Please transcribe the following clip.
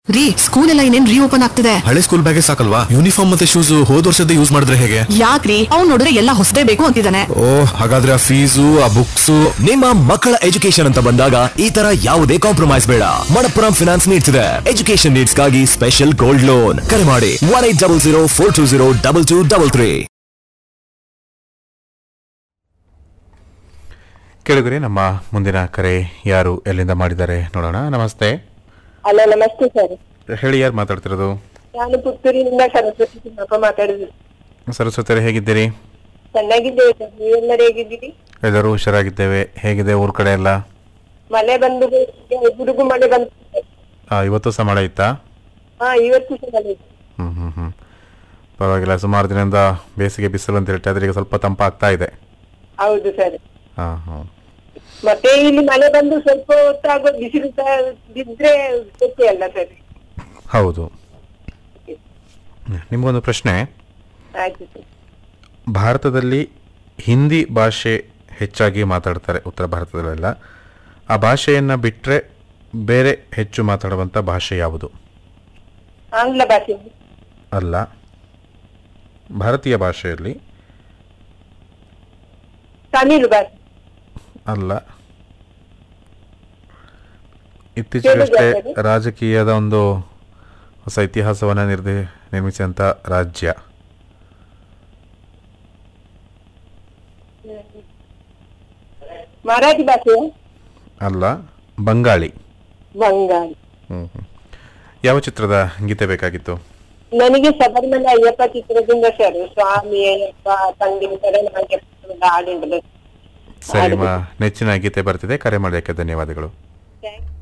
ರೀ ಸ್ಕೂಲ್ ಎಲ್ಲ ಇನ್ನೇನ್ ರೀಓಪನ್ ಆಗ್ತಿದೆ ಹಳೆ ಸ್ಕೂಲ್ ಬ್ಯಾಗೇ ಸಾಕಲ್ವಾ ಯೂನಿಫಾರ್ಮ್ ಮತ್ತೆ ಶೂಸ್ ಹೋದ್ ವರ್ಷದ ಯೂಸ್ ಮಾಡಿದ್ರೆ ಹೇಗೆ ಯಾಕ್ರಿ ಅವ್ನ್ ನೋಡಿದ್ರೆ ಎಲ್ಲ ಹೊಸದೇ ಬೇಕು ಅಂತಿದ್ದಾನೆ ಓ ಹಾಗಾದ್ರೆ ಆ ಫೀಸು ಆ ಬುಕ್ಸ್ ನಿಮ್ಮ ಮಕ್ಕಳ ಎಜುಕೇಶನ್ ಅಂತ ಬಂದಾಗ ಈ ತರ ಯಾವುದೇ ಕಾಂಪ್ರಮೈಸ್ ಬೇಡ ಮಣಪ್ಪುರಂ ಫಿನಾನ್ಸ್ ನೀಡ್ತಿದೆ ಎಜುಕೇಶನ್ ನೀಡ್ಸ್ ಗಾಗಿ ಸ್ಪೆಷಲ್ ಗೋಲ್ಡ್ ಲೋನ್ ಕರೆ ಮಾಡಿ one eight double zero four two zero double two double three ಕೇಳಿದ್ರಿ ನಮ್ಮ ಮುಂದಿನ ಕರೆ ಯಾರು ಎಲ್ಲಿಂದ ಮಾಡಿದ್ದಾರೆ ನೋಡೋಣ ನಮಸ್ತೆ ಹಲೋ ನಮಸ್ತೆ ಸರ್ ಹೇಳಿ ಯಾರು ಮಾತಾಡ್ತಿರೋದು ನಾನು ಪುತ್ತೂರಿನಿಂದ ಸರಸ್ವತಿ ತಿಮ್ಮಪ್ಪ ಮಾತಾಡುದು ಸರಸ್ವತಿ ಹೇಗಿದ್ದೀರಿ ಚೆನ್ನಾಗಿದ್ದೇವೆ ಸರ್ ನೀವೆಲ್ಲರೂ ಹೇಗಿದ್ದೀರಿ ಎಲ್ಲರೂ ಹುಷಾರಾಗಿದ್ದೇವೆ ಹೇಗಿದೆ ಊರ್ ಕಡೆ ಎಲ್ಲ ಮಳೆ ಬಂದು ಗುಡುಗು ಮಳೆ ಬಂದು ಆ, ಇವತ್ತು ಸಹ ಮಳೆ ಇತ್ತಾ ಹಾ ಇವತ್ತು ಸಹ ಮಳೆ ಇದೆ. ಹ್ಮ್ ಹ್ಮ್ ಹ್ಮ್ ಪರವಾಗಿಲ್ಲ ಸುಮಾರು ದಿನದಿಂದ ಬೇಸಿಗೆ ಬಿಸಿಲು ಅಂತ ಹೇಳ್ತಾ ಇದ್ರೆ ಈಗ ಸ್ವಲ್ಪ ತಂಪಾಗ್ತಾ ಇದೆ ಹೌದು ಸರ್ ಹಾ ಹಾ ಮತ್ತೆ ಇಲ್ಲಿ ಮಳೆ ಬಂದು ಸ್ವಲ್ಪ ಹೊತ್ತಾಗೋ ಬಿಸಿಲು ಸಹ ಬಿದ್ರೆ ಗೊತ್ತೇ ಅಲ್ಲ ಸರ್ ಹೌದು ನಿಮಗೊಂದು ಪ್ರಶ್ನೆ ಆಯ್ತು ಸರ್ ಭಾರತದಲ್ಲಿ ಹಿಂದಿ ಭಾಷೆ ಹೆಚ್ಚಾಗಿ ಮಾತಾಡ್ತಾರೆ ಉತ್ತರ ಭಾರತದಲ್ಲೆಲ್ಲ ಆ ಭಾಷೆಯನ್ನು ಬಿಟ್ಟರೆ ಬೇರೆ ಹೆಚ್ಚು ಮಾತಾಡುವಂಥ ಭಾಷೆ ಯಾವುದು ಆಂಗ್ಲ ಭಾಷೆ ಅಲ್ಲ ಭಾರತೀಯ ಭಾಷೆಯಲ್ಲಿ ತಮಿಳು ಭಾಷೆ ಅಲ್ಲ ಇತ್ತೀಚೆಗಷ್ಟೇ ಹೇಳಿ ಜಾಸ್ತಿ? ರಾಜಕೀಯದ ಒಂದು ಹೊಸ ಇತಿಹಾಸವನ್ನು ನಿರ್ದಿ ನಿರ್ಮಿಸಿದಂಥ ರಾಜ್ಯ ಮರಾಠಿ ಭಾಷೆ ಅಲ್ಲ ಬಂಗಾಳಿ ಬಂಗಾಳಿ ಹ್ಮ್ ಹ್ಮ್. ಯಾವ ಚಿತ್ರದ ಗೀತೆ ಬೇಕಾಗಿತ್ತು ನನಗೆ ಶಬರಿಮಲೆ ಅಯ್ಯಪ್ಪ ಚಿತ್ರದಿಂದ ಸರ್ ಸ್ವಾಮಿ ಅಯ್ಯಪ್ಪ ತಂಗಿನ ಶರಣ ಅಯ್ಯಪ್ಪ ಹಾಡುಂಟು ಸರಿ ನಿಮ್ಮ ನೆಚ್ಚಿನ ಗೀತೆ ಬರ್ತಿದೆ ಕರೆ ಮಾಡೋದಕ್ಕೆ ಧನ್ಯವಾದಗಳು ಥ್ಯಾಂಕ್